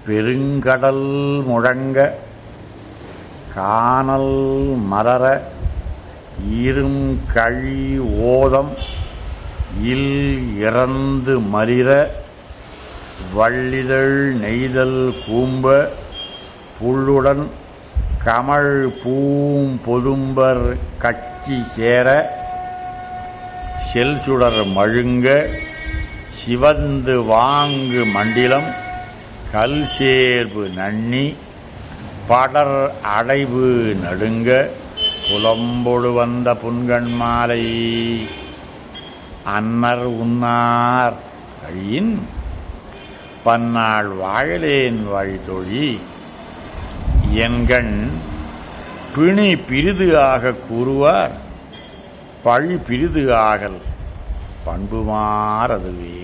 பெருங்கடல் முழங்க காணல் மலர இரும் கழி ஓதம் இல் இறந்து மலிர வள்ளிதழ் நெய்தல் கூம்ப புள்ளுடன் கமழ் பூம் பொதும்பர் கட்சி சேர செல்சுடர் மழுங்க சிவந்து வாங்கு மண்டிலம் கல் சேர்வு நன்னி படர் அடைவு நடுங்க புலம்பொடு வந்த புன்கண் மாலை அன்னர் உன்னார் கழியின் பன்னாள் வாழலேன் வழிதொழி என்கண் பிணி பிரிது ஆக கூறுவார் பழி பிரிது ஆகல் பண்புமாறதுவே